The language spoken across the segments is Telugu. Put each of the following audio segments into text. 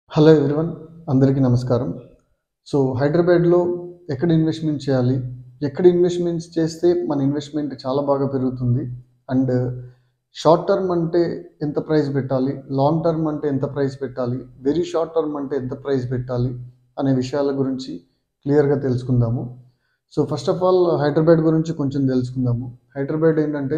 హలో ఎవ్రీవన్ అందరికీ నమస్కారం సో హైదరాబాద్లో ఎక్కడ ఇన్వెస్ట్మెంట్ చేయాలి ఎక్కడ ఇన్వెస్ట్మెంట్స్ చేస్తే మన ఇన్వెస్ట్మెంట్ చాలా బాగా పెరుగుతుంది అండ్ షార్ట్ టర్మ్ అంటే ఎంత ప్రైస్ పెట్టాలి లాంగ్ టర్మ్ అంటే ఎంత ప్రైస్ పెట్టాలి వెరీ షార్ట్ టర్మ్ అంటే ఎంత ప్రైస్ పెట్టాలి అనే విషయాల గురించి క్లియర్గా తెలుసుకుందాము so first of all Hyderabad గురించి కొంచెం తెలుసుకుందాము హైదరాబాద్ ఏంటంటే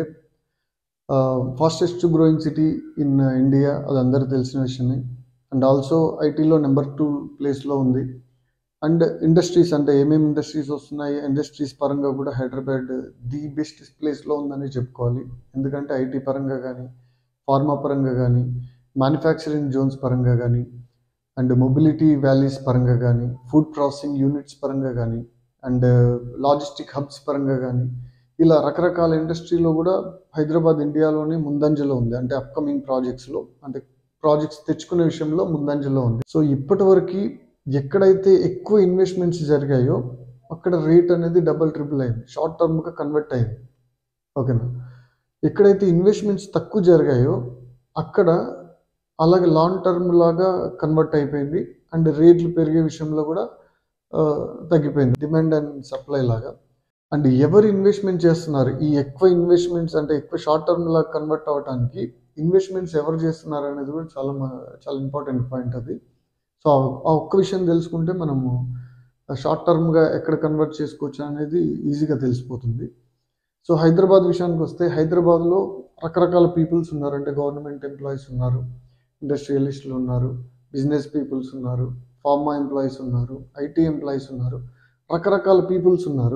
fastest growing city in India అది అందరికీ తెలిసిన విషయమే అండ్ ఆల్సో ఐటీలో నెంబర్ టూ ప్లేస్లో ఉంది అండ్ ఇండస్ట్రీస్ అంటే ఏమేమి ఇండస్ట్రీస్ వస్తున్నాయి ఇండస్ట్రీస్ పరంగా కూడా హైదరాబాద్ ది బెస్ట్ ప్లేస్లో ఉందని చెప్పుకోవాలి ఎందుకంటే ఐటీ పరంగా కానీ ఫార్మా పరంగా కానీ మ్యానుఫ్యాక్చరింగ్ జోన్స్ పరంగా కానీ అండ్ మొబిలిటీ వ్యాలీస్ పరంగా కానీ ఫుడ్ ప్రాసెసింగ్ యూనిట్స్ పరంగా కానీ అండ్ లాజిస్టిక్ హబ్స్ పరంగా కానీ ఇలా రకరకాల ఇండస్ట్రీలో కూడా హైదరాబాద్ ఇండియాలోనే ముందంజలో ఉంది అంటే అప్కమింగ్ ప్రాజెక్ట్స్లో అంటే ప్రాజెక్ట్స్ తెచ్చుకునే విషయంలో ముందంజలో ఉంది సో ఇప్పటి వరకు ఎక్కడైతే ఎక్కువ ఇన్వెస్ట్మెంట్స్ జరిగాయో అక్కడ రేట్ అనేది డబల్ ట్రిపుల్ అయింది షార్ట్ టర్మ్గా కన్వర్ట్ అయింది ఓకేనా ఎక్కడైతే ఇన్వెస్ట్మెంట్స్ తక్కువ జరిగాయో అక్కడ అలాగే లాంగ్ టర్మ్ లాగా కన్వర్ట్ అయిపోయింది అండ్ రేట్లు పెరిగే విషయంలో కూడా ఆ, తగ్గిపోయింది డిమాండ్ అండ్ సప్లై లాగా అండ్ ఎవరు ఇన్వెస్ట్మెంట్ చేస్తున్నారు ఈ ఎక్కువ ఇన్వెస్ట్మెంట్స్ అంటే ఎక్కువ షార్ట్ టర్మ్ లాగా కన్వర్ట్ అవ్వడానికి ఇన్వెస్ట్మెంట్స్ ఎవరు చేస్తున్నారు అనేది కూడా చాలా మ- చాలా ఇంపార్టెంట్ పాయింట్ అది సో ఆ- ఆ ఒక్క విషయం తెలుసుకుంటే మనము షార్ట్ టర్మ్గా ఎక్కడ కన్వర్ట్ చేసుకోవచ్చు అనేది ఈజీగా తెలిసిపోతుంది సో హైదరాబాద్ విషయానికి వస్తే హైదరాబాద్లో రకరకాల పీపుల్స్ ఉన్నారు అంటే గవర్నమెంట్ ఎంప్లాయీస్ ఉన్నారు ఇండస్ట్రియలిస్టులు ఉన్నారు బిజినెస్ పీపుల్స్ ఉన్నారు ఫార్మా ఎంప్లాయీస్ ఉన్నారు ఐటీ ఎంప్లాయీస్ ఉన్నారు రకరకాల పీపుల్స్ ఉన్నారు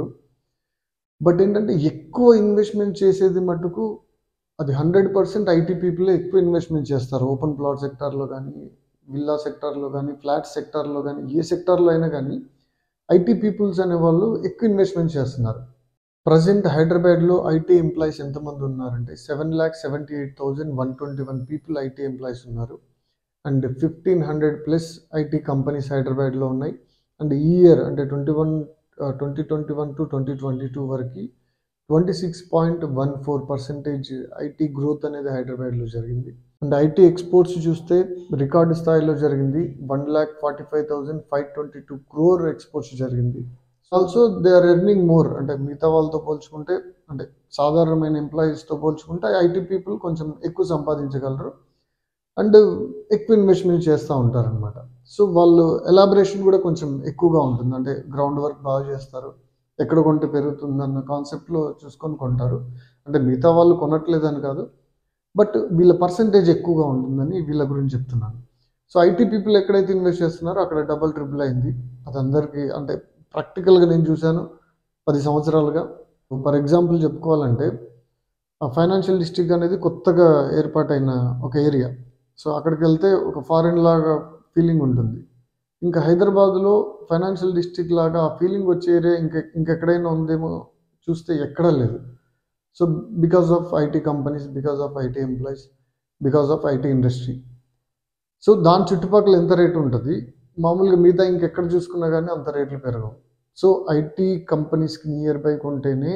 బట్ ఏంటంటే ఎక్కువ ఇన్వెస్ట్మెంట్ చేసేది మటుకు అది హండ్రెడ్ పర్సెంట్ ఐటీ పీపులే ఎక్కువ ఇన్వెస్ట్మెంట్ చేస్తారు ఓపెన్ ప్లాట్ సెక్టార్లో కానీ విల్లా సెక్టార్లో కానీ ఫ్లాట్ సెక్టార్లో కానీ ఏ సెక్టార్లో అయినా కానీ ఐటీ పీపుల్స్ అనే వాళ్ళు ఎక్కువ ఇన్వెస్ట్మెంట్ చేస్తున్నారు ప్రజెంట్ హైదరాబాద్లో ఐటీ ఎంప్లాయీస్ ఎంతమంది ఉన్నారంటే seven lakh seventy eight thousand one twenty one people IT employees ఉన్నారు and fifteen hundred plus IT companies హైదరాబాద్లో ఉన్నాయి అండ్ ఈ ఇయర్ అంటే twenty one twenty twenty one to twenty twenty two వరకు twenty six point one four percentage IT growth అనేది హైదరాబాద్లో జరిగింది అండ్ ఐటీ ఎక్స్పోర్ట్స్ చూస్తే రికార్డు స్థాయిలో జరిగింది one lakh forty five thousand five twenty two crore exports జరిగింది also they are earning more అంటే మిగతా వాళ్ళతో పోల్చుకుంటే అంటే సాధారణమైన ఎంప్లాయీస్తో పోల్చుకుంటే ఐటీ పీపుల్ కొంచెం ఎక్కువ సంపాదించగలరు అండ్ ఎక్కువ ఇన్వెస్ట్మెంట్ చేస్తూ ఉంటారనమాట సో వాళ్ళు ఎలాబరేషన్ కూడా కొంచెం ఎక్కువగా ఉంటుంది అంటే గ్రౌండ్ వర్క్ బాగా చేస్తారు ఎక్కడ కొంటే పెరుగుతుంది అన్న కాన్సెప్ట్లో చూసుకొని కొంటారు అంటే మిగతా వాళ్ళు కొనట్లేదని కాదు బట్ వీళ్ళ పర్సంటేజ్ ఎక్కువగా ఉంటుందని వీళ్ళ గురించి చెప్తున్నాను సో ఐటీ పీపుల్ ఎక్కడైతే ఇన్వెస్ట్ చేస్తున్నారో అక్కడ డబల్ ట్రిపుల్ అయింది అది అందరికీ అంటే ప్రాక్టికల్గా నేను చూశాను పది సంవత్సరాలుగా ఫర్ ఎగ్జాంపుల్ చెప్పుకోవాలంటే ఫైనాన్షియల్ డిస్ట్రిక్ట్ అనేది కొత్తగా ఏర్పాటైన ఒక ఏరియా సో అక్కడికి వెళ్తే ఒక ఫారిన్ లాగా ఫీలింగ్ ఉంటుంది ఇంకా హైదరాబాద్లో ఫైనాన్షియల్ డిస్ట్రిక్ట్ లాగా ఆ ఫీలింగ్ వచ్చే ఏరియా ఇంక ఇంకెక్కడైనా ఉందేమో చూస్తే ఎక్కడా లేదు so because of IT companies because of IT employees because of IT industry so దాని చుట్టుపక్కల ఎంత రేటు ఉంటుంది మామూలుగా మిగతా ఇంకెక్కడ చూసుకున్నా కానీ అంత రేట్లు పెరగవు సో ఐటీ కంపెనీస్కి నియర్ బై కొంటేనే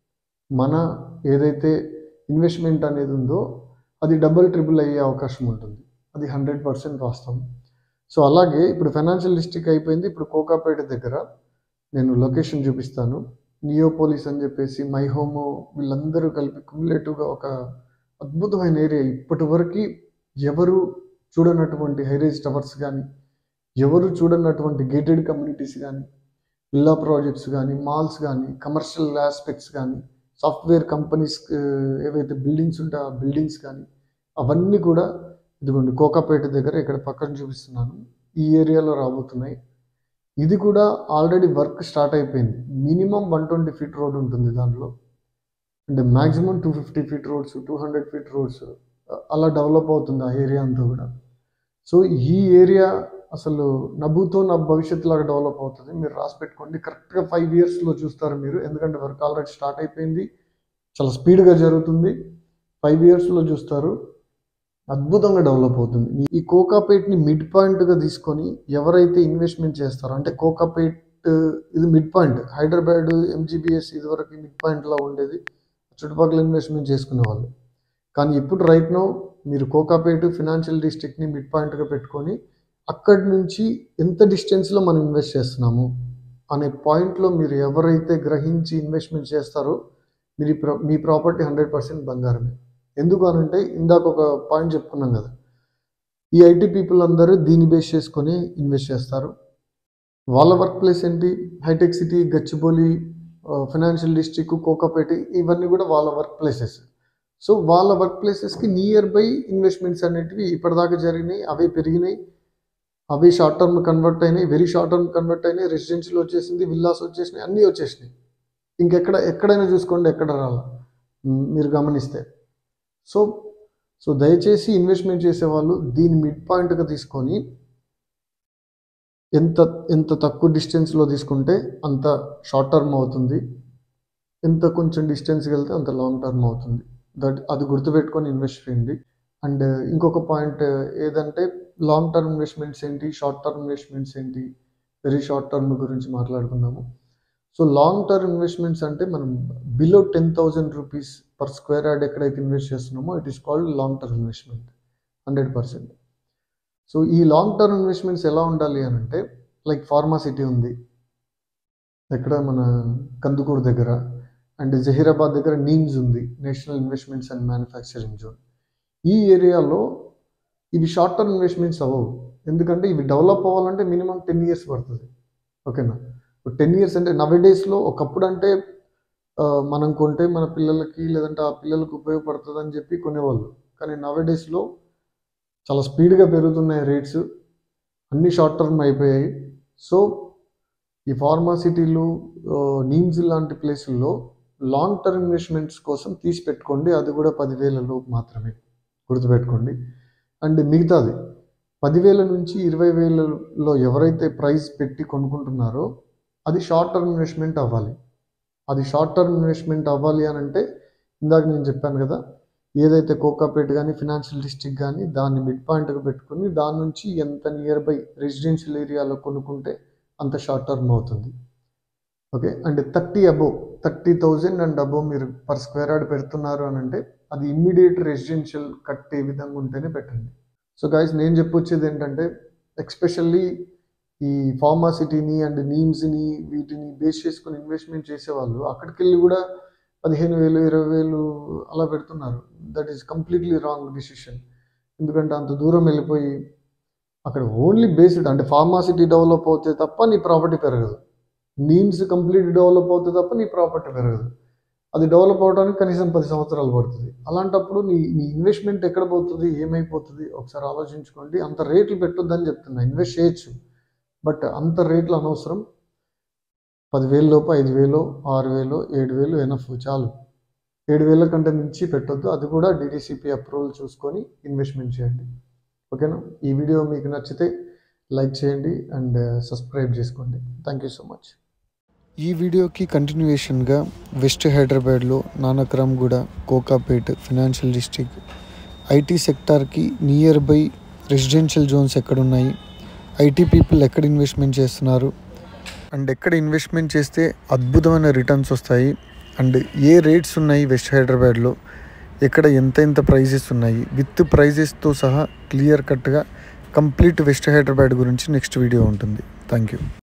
మన ఏదైతే ఇన్వెస్ట్మెంట్ అనేది ఉందో అది డబుల్ ట్రిపుల్ అయ్యే అవకాశం ఉంటుంది అది హండ్రెడ్ పర్సెంట్ వాస్తవం సో అలాగే ఇప్పుడు ఫైనాన్షియల్ డిస్ట్రిక్ట్ అయిపోయింది ఇప్పుడు కోకాపేట దగ్గర నేను లొకేషన్ చూపిస్తాను నియోపోలిస్ అని చెప్పేసి మై హోమ్ వీళ్ళందరూ కలిపి క్యుములేటివ్గా ఒక అద్భుతమైన ఏరియా ఇప్పటి వరకు ఎవరు చూడనటువంటి హైరేజ్ టవర్స్ కానీ ఎవరు చూడనటువంటి గేటెడ్ కమ్యూనిటీస్ కానీ విల్లా ప్రాజెక్ట్స్ కానీ మాల్స్ కానీ కమర్షియల్ ఆస్పెక్ట్స్ కానీ సాఫ్ట్వేర్ కంపెనీస్ ఏవైతే బిల్డింగ్స్ ఉంటాయో ఆ బిల్డింగ్స్ కానీ అవన్నీ కూడా ఇదిగోండి కోకాపేట దగ్గర ఇక్కడ పక్కన చూపిస్తున్నాను ఈ ఏరియాలో రాబోతున్నాయి ఇది కూడా ఆల్రెడీ వర్క్ స్టార్ట్ అయిపోయింది minimum one twenty feet road ఉంటుంది దాంట్లో అంటే maximum two fifty feet roads two hundred feet roads అలా డెవలప్ అవుతుంది ఆ ఏరియా అంతా కూడా సో ఈ ఏరియా అసలు నవ్వుతో నా భవిష్యత్తు లాగా డెవలప్ అవుతుంది మీరు రాసి పెట్టుకోండి కరెక్ట్గా ఫైవ్ ఇయర్స్లో చూస్తారు మీరు ఎందుకంటే వర్క్ ఆల్రెడీ స్టార్ట్ అయిపోయింది చాలా స్పీడ్గా జరుగుతుంది ఫైవ్ ఇయర్స్లో చూస్తారు అద్భుతంగా డెవలప్ అవుతుంది ఈ కోకాపేట్ని మిడ్ పాయింట్గా తీసుకొని ఎవరైతే ఇన్వెస్ట్మెంట్ చేస్తారో అంటే కోకాపేట్ ఇది మిడ్ పాయింట్ హైదరాబాద్ ఎంజీబీఎస్ ఇదివరకు మిడ్ పాయింట్లో ఉండేది చుట్టుపక్కల ఇన్వెస్ట్మెంట్ చేసుకునే వాళ్ళు కానీ ఇప్పుడు రైట్ నో మీరు కోకాపేట ఫినాన్షియల్ డిస్ట్రిక్ట్ని మిడ్ పాయింట్గా పెట్టుకొని అక్కడి నుంచి ఎంత డిస్టెన్స్లో మనం ఇన్వెస్ట్ చేస్తున్నాము అనే పాయింట్లో మీరు ఎవరైతే గ్రహించి ఇన్వెస్ట్మెంట్ చేస్తారో మీరు ఈ ప్రా- మీ ప్రాపర్టీ హండ్రెడ్ పర్సెంట్ బంగారమే ఎందుకు అనంటే ఇందాక ఒక పాయింట్ చెప్పుకున్నాం కదా ఈ ఐటీ పీపుల్ అందరూ దీన్ని బేస్ చేసుకొని ఇన్వెస్ట్ చేస్తారు వాళ్ళ వర్క్ ప్లేస్ ఏంటి Hitec City Gachibowli financial district Kokapeta ఇవన్నీ కూడా వాళ్ళ వర్క్ ప్లేసెస్ సో వాళ్ళ వర్క్ ప్లేసెస్కి నియర్ బై ఇన్వెస్ట్మెంట్స్ అనేటివి ఇప్పటిదాకా జరిగినాయి అవే పెరిగినాయి అవి షార్ట్ టర్మ్ కన్వర్ట్ అయినాయి వెరీ షార్ట్ టర్మ్ కన్వర్ట్ అయినాయి రెసిడెన్షియల్ వచ్చేసింది విల్లాస్ వచ్చేసినాయి అన్నీ వచ్చేసినాయి ఇంకెక్కడ ఎక్కడైనా చూసుకోండి ఎక్కడ రాలా మ్, మీరు గమనిస్తే సో సో దయచేసి ఇన్వెస్ట్మెంట్ చేసేవాళ్ళు దీన్ని మిడ్ పాయింట్గా తీసుకొని ఎంత ఎంత తక్కువ డిస్టెన్స్లో తీసుకుంటే అంత షార్ట్ టర్మ్ అవుతుంది ఎంత కొంచెం డిస్టెన్స్కి వెళ్తే అంత లాంగ్ టర్మ్ అవుతుంది దట్ అది గుర్తుపెట్టుకొని ఇన్వెస్ట్ చేయండి అండ్ ఇంకొక పాయింట్ ఏదంటే లాంగ్ టర్మ్ ఇన్వెస్ట్మెంట్స్ ఏంటి షార్ట్ టర్మ్ ఇన్వెస్ట్మెంట్స్ ఏంటి వెరీ షార్ట్ టర్మ్ గురించి మాట్లాడుకుందాము సో లాంగ్ టర్మ్ ఇన్వెస్ట్మెంట్స్ అంటే మనం below ten thousand rupees per square yard ఎక్కడైతే ఇన్వెస్ట్ చేస్తున్నామో it is called long term investment hundred percent so ఈ లాంగ్ టర్మ్ ఇన్వెస్ట్మెంట్స్ ఎలా ఉండాలి అని అంటే లైక్ ఫార్మాసిటీ ఉంది ఎక్కడ మన కందుకూరు దగ్గర అండ్ జహీరాబాద్ దగ్గర నీమ్స్ ఉంది national investments and manufacturing zone ఈ ఏరియాలో ఇవి షార్ట్ టర్మ్ ఇన్వెస్ట్మెంట్స్ అవ్వవు ఎందుకంటే ఇవి డెవలప్ అవ్వాలంటే మినిమం టెన్ ఇయర్స్ పడుతుంది ఓకేనా టెన్ ఇయర్స్ అంటే నవే డేస్లో ఒకప్పుడు అంటే ఆ, మనం కొంటే మన పిల్లలకి లేదంటే ఆ పిల్లలకు ఉపయోగపడుతుంది అని చెప్పి కొనేవాళ్ళు కానీ నవే డేస్లో చాలా స్పీడ్గా పెరుగుతున్నాయి రేట్స్ అన్ని షార్ట్ టర్మ్ అయిపోయాయి సో ఈ ఫార్మాసిటీలు నీమ్స్ లాంటి ప్లేసుల్లో లాంగ్ టర్మ్ ఇన్వెస్ట్మెంట్స్ కోసం తీసి పెట్టుకోండి అది కూడా పదివేల లోపు మాత్రమే గుర్తుపెట్టుకోండి అండ్ మిగతాది పదివేల నుంచి ఇరవై వేలలో ఎవరైతే ప్రైస్ పెట్టి కొనుక్కుంటున్నారో అది షార్ట్ టర్మ్ ఇన్వెస్ట్మెంట్ అవ్వాలి అది షార్ట్ టర్మ్ ఇన్వెస్ట్మెంట్ అవ్వాలి అని అంటే ఇందాక నేను చెప్పాను కదా ఏదైతే కోకాపేట్ కానీ ఫినాన్షియల్ డిస్ట్రిక్ట్ కానీ దాన్ని మిడ్ పాయింట్గా పెట్టుకుని దాని నుంచి ఎంత నియర్ బై రెసిడెన్షియల్ ఏరియాలో కొనుక్కుంటే అంత షార్ట్ టర్మ్ అవుతుంది okay and thirty above thirty thousand and above మీరు పర్ స్క్వేర్ యార్డ్ పెడుతున్నారు అని అంటే అది ఇమ్మీడియట్ రెసిడెన్షియల్ కట్టే విధంగా ఉంటేనే పెట్టండి సో గాయస్ నేను చెప్పొచ్చేది ఏంటంటే ఎక్స్పెషల్లీ ఈ ఫార్మాసిటీని అండ్ నీమ్స్ని వీటిని బేస్ చేసుకుని ఇన్వెస్ట్మెంట్ చేసేవాళ్ళు అక్కడికి వెళ్ళి కూడా పదిహేను వేలు ఇరవై వేలు అలా పెడుతున్నారు that is completely wrong decision ఎందుకంటే అంత దూరం వెళ్ళిపోయి అక్కడ ఓన్లీ బేస్డ్ అంటే ఫార్మాసిటీ డెవలప్ అవుతే తప్ప నీ ప్రాపర్టీ పెరగదు నీమ్స్ కంప్లీట్ డెవలప్ అవుతే తప్ప నీ ప్రాపర్టీ పెరగదు అది డెవలప్ అవడానికి కనీసం పది సంవత్సరాలు పడుతుంది అలాంటప్పుడు నీ నీ ఇన్వెస్ట్మెంట్ ఎక్కడ పోతుంది ఏమైపోతుంది ఒకసారి ఆలోచించుకోండి అంత రేట్లు పెట్టొద్దని చెప్తున్నా ఇన్వెస్ట్ చేయొచ్చు బట్ అంత రేట్లు అనవసరం పదివేల లోపు ఐదు వేలు ఆరు వేలు ఏడు వేలు ఎనఫ్ చాలు ఏడు వేల కంటే మించి పెట్టొద్దు అది కూడా డిడిసిపి అప్రూవల్ చూసుకొని ఇన్వెస్ట్మెంట్ చేయండి ఓకేనా ఈ వీడియో మీకు నచ్చితే లైక్ చేయండి అండ్ సబ్స్క్రైబ్ చేసుకోండి థ్యాంక్ యూ సో మచ్ ఈ వీడియోకి కంటిన్యూయేషన్గా వెస్ట్ హైదరాబాద్లో Nanakramguda Kokapet financial district IT సెక్టార్కి నియర్ బై రెసిడెన్షియల్ జోన్స్ ఎక్కడున్నాయి ఐటీ పీపుల్ ఎక్కడ ఇన్వెస్ట్మెంట్ చేస్తున్నారు అండ్ ఎక్కడ ఇన్వెస్ట్మెంట్ చేస్తే అద్భుతమైన రిటర్న్స్ వస్తాయి అండ్ ఏ రేట్స్ ఉన్నాయి వెస్ట్ హైదరాబాద్లో ఎక్కడ ఎంత ఎంత ప్రైజెస్ ఉన్నాయి విత్ ప్రైజెస్తో సహా క్లియర్ కట్గా కంప్లీట్ వెస్ట్ హైదరాబాద్ గురించి నెక్స్ట్ వీడియో ఉంటుంది థ్యాంక్ యూ